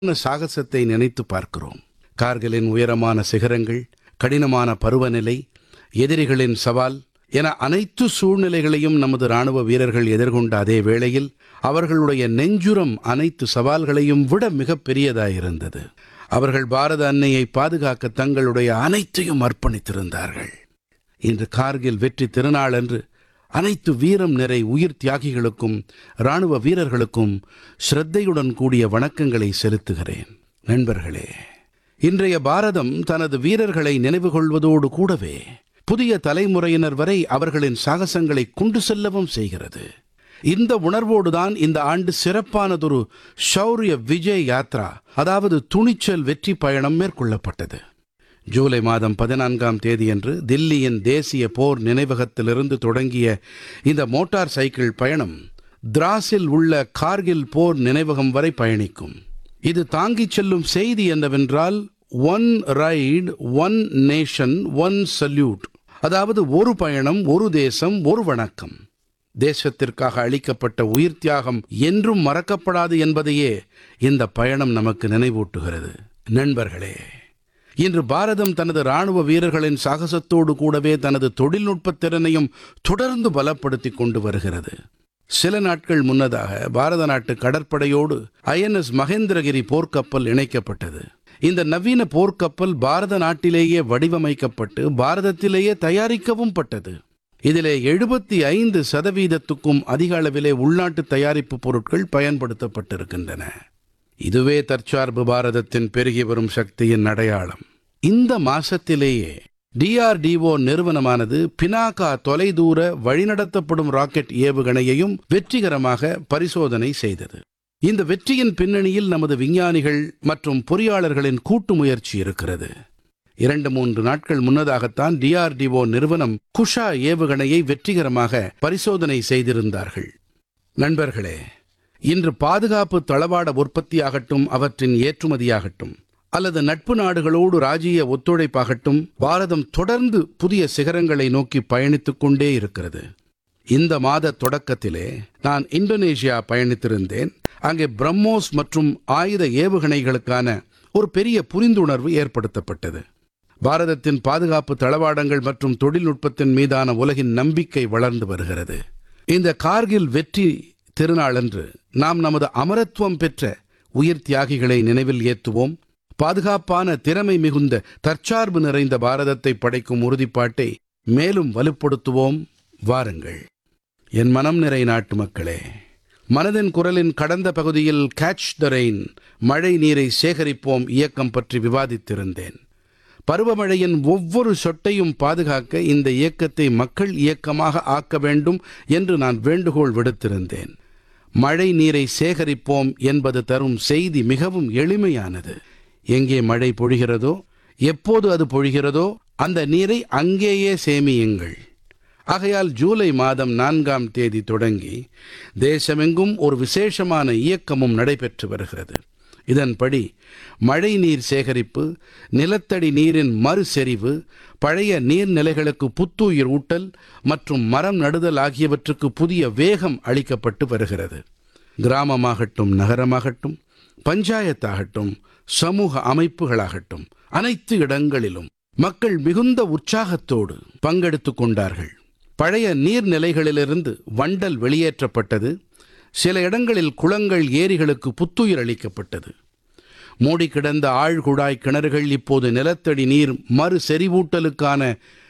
சாகசத்தை நினைத்து பார்க்கிறோம் கார்கிலின் உயரமான சிகரங்கள் கடினமான பருவநிலை எதிரிகளின் சவால் என அனைத்து சூழ்நிலைகளையும் நமது ராணுவ வீரர்கள் எதிர்கொண்ட அதே வேளையில் அவர்களுடைய நெஞ்சுரம் அனைத்து சவால்களையும் விட மிகப் பெரியதாயிருந்தது அவர்கள் பாரத அன்னையை பாதுகாக்க தங்களுடைய அனைத்தையும் அர்ப்பணித்திருந்தார்கள் இன்று கார்கில் வெற்றி திருநாளன்று அனைத்து வீரம் நிறை உயிர் தியாகிகளுக்கும் ராணுவ வீரர்களுக்கும் ஸ்ரத்தையுடன் கூடிய வணக்கங்களை செலுத்துகிறேன் நண்பர்களே இன்றைய பாரதம் தனது வீரர்களை நினைவு கொள்வதோடு கூடவே புதிய தலைமுறையினர் வரை அவர்களின் சாகசங்களை கொண்டு செல்லவும் செய்கிறது இந்த உணர்வோடுதான் இந்த ஆண்டு சிறப்பானதொரு ஷௌரிய விஜய் யாத்ரா அதாவது துணிச்சல் வெற்றி பயணம் மேற்கொள்ளப்பட்டது ஜூலை மாதம் பதினான்காம் தேதியன்று தில்லியின் தேசிய போர் நினைவகத்திலிருந்து தொடங்கிய இந்த மோட்டார் சைக்கிள் பயணம் திராஸில் உள்ள கார்கில் போர் நினைவகம் வரை பயணிக்கும் இது தாங்கிச் செல்லும் செய்தி என்னவென்றால் one ride one nation one salute அதாவது ஒரு பயணம் ஒரு தேசம் ஒரு வணக்கம் தேசத்திற்காக அளிக்கப்பட்ட உயிர் தியாகம் என்றும் மறக்கப்படாது என்பதையே இந்த பயணம் நமக்கு நினைவூட்டுகிறது நண்பர்களே இன்று பாரதம் தனது ராணுவ வீரர்களின் சாகசத்தோடு கூடவே தனது தொழில்நுட்பத் திறனையும் தொடர்ந்து பலப்படுத்திக் கொண்டு வருகிறது சில நாட்கள் முன்னதாக பாரத நாட்டு கடற்படையோடு ஐஎன்எஸ் மகேந்திரகிரி போர்க்கப்பல் இணைக்கப்பட்டது இந்த நவீன போர்க்கப்பல் பாரத நாட்டிலேயே வடிவமைக்கப்பட்டு பாரதத்திலேயே தயாரிக்கவும் பட்டது இதிலே எழுபத்தி ஐந்து சதவீதத்துக்கும் அதிக அளவிலே உள்நாட்டு தயாரிப்பு பொருட்கள் பயன்படுத்தப்பட்டிருக்கின்றன இதுவே தற்சார்பு பாரதத்தின் பெருகி வரும் சக்தியின் அடையாளம் இந்த மாசத்திலேயே டிஆர்டிஓ நிறுவனமானது பினாகா தொலைதூர வழிநடத்தப்படும் ராக்கெட் ஏவுகணையையும் வெற்றிகரமாக பரிசோதனை செய்தது இந்த வெற்றியின் பின்னணியில் நமது விஞ்ஞானிகள் மற்றும் பொறியாளர்களின் கூட்டு முயற்சி இருக்கிறது இரண்டு மூன்று நாட்கள் முன்னதாகத்தான் டிஆர்டிஓ நிறுவனம் குஷா ஏவுகணையை வெற்றிகரமாக பரிசோதனை செய்திருந்தார்கள் நண்பர்களே இன்று பாதுகாப்பு தளவாட உற்பத்தியாகட்டும் அவற்றின் ஏற்றுமதியாகட்டும் அல்லது நட்பு நாடுகளோடு ராஜீய ஒத்துழைப்பாகட்டும் பாரதம் தொடர்ந்து புதிய சிகரங்களை நோக்கி பயணித்துக் கொண்டே இருக்கிறது இந்த மாத தொடக்கத்திலே நான் இந்தோனேஷியா பயணித்திருந்தேன் அங்கே பிரம்மோஸ் மற்றும் ஆயுத ஏவுகணைகளுக்கான ஒரு பெரிய புரிந்துணர்வு ஏற்படுத்தப்பட்டது பாரதத்தின் பாதுகாப்பு தளவாடங்கள் மற்றும் தொழில்நுட்பத்தின் மீதான உலகின் நம்பிக்கை வளர்ந்து வருகிறது இந்த கார்கில் வெற்றி திருநாளன்று நாம் நமது அமரத்துவம் பெற்ற உயிர் தியாகிகளை நினைவில் ஏற்றுவோம் பாதுகாப்பான திறமை மிகுந்த தற்சார்பு நிறைந்த பாரதத்தை படைக்கும் உறுதிப்பாட்டை மேலும் வலுப்படுத்துவோம் வாருங்கள் என் மனம் நிறை நாட்டு மக்களே மனதின் குரலின் கடந்த பகுதியில் கேட்ச் த ரெயின் மழை நீரை சேகரிப்போம் இயக்கம் பற்றி விவாதித்திருந்தேன் பருவமழையின் ஒவ்வொரு சொட்டையும் பாதுகாக்க இந்த இயக்கத்தை மக்கள் இயக்கமாக ஆக்க வேண்டும் என்று நான் வேண்டுகோள் விடுத்திருந்தேன் மழை நீரை சேகரிப்போம் என்பது தரும் செய்தி மிகவும் எளிமையானது எங்கே மழை பொழிகிறதோ எப்போது அது பொழிகிறதோ அந்த நீரை அங்கேயே சேமியுங்கள் ஆகையால் ஜூலை மாதம் நான்காம் தேதி தொடங்கி தேசமெங்கும் ஒரு விசேஷமான இயக்கமும் நடைபெற்று வருகிறது இதன்படி மழை நீர் சேகரிப்பு நிலத்தடி நீரின் மறுசெறிவு பழைய நீர்நிலைகளுக்கு புத்துயிர் ஊட்டல் மற்றும் மரம் நடுதல் ஆகியவற்றுக்கு புதிய வேகம் அளிக்கப்பட்டு வருகிறது கிராமமாகட்டும் நகரமாகட்டும் பஞ்சாயத்தாகட்டும் சமூக அமைப்புகளாகட்டும் அனைத்து இடங்களிலும் மக்கள் மிகுந்த உற்சாகத்தோடு பங்கெடுத்துக் கொண்டார்கள் பழைய நீர்நிலைகளிலிருந்து வண்டல் வெளியேற்றப்பட்டது சில இடங்களில் குளங்கள் ஏரிகளுக்கு புத்துயிர் அளிக்கப்பட்டது மூடி கிடந்த ஆழ்குழாய் கிணறுகள் இப்போது நிலத்தடி நீர் மறு செறிவூட்டலுக்கான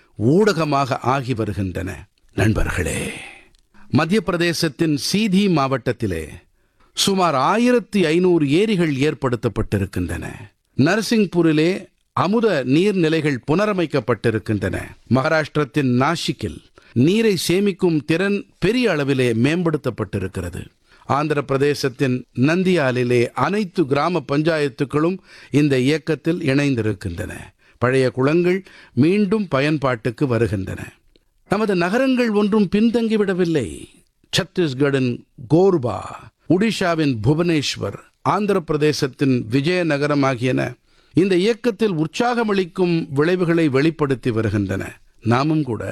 ஊடகமாக ஆகி வருகின்றன நண்பர்களே மத்திய பிரதேசத்தின் சீதி மாவட்டத்திலே சுமார் ஆயிரத்தி ஐநூறு ஏரிகள் ஏற்படுத்தப்பட்டிருக்கின்றன நரசிங்பூரிலே அமுத நீர்நிலைகள் புனரமைக்கப்பட்டிருக்கின்றன மகாராஷ்டிரத்தின் நாசிக்கில் நீரை சேமிக்கும் திறன் பெரிய அளவிலே மேம்படுத்தப்பட்டிருக்கிறது ஆந்திர பிரதேசத்தின் நந்தியாலிலே அனைத்து கிராம பஞ்சாயத்துக்களும் இந்த இயக்கத்தில் இணைந்திருக்கின்றன பழைய குளங்கள் மீண்டும் பயன்பாட்டுக்கு வருகின்றன நமது நகரங்கள் ஒன்றும் பின்தங்கிவிடவில்லை சத்தீஸ்கடின் கோர்பா ஒடிஷாவின் புவனேஸ்வர் ஆந்திர பிரதேசத்தின் விஜயநகரம் ஆகியன இந்த இயக்கத்தில் உற்சாகமளிக்கும் விளைவுகளை வெளிப்படுத்தி வருகின்றன நாமும் கூட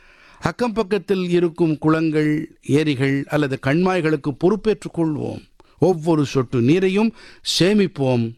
அக்கம் பக்கத்தில் இருக்கும் குளங்கள் ஏரிகள் அல்லது கண்மாய்களுக்கு பொறுப்பேற்றுக் கொள்வோம் ஒவ்வொரு சொட்டு நீரையும் சேமிப்போம்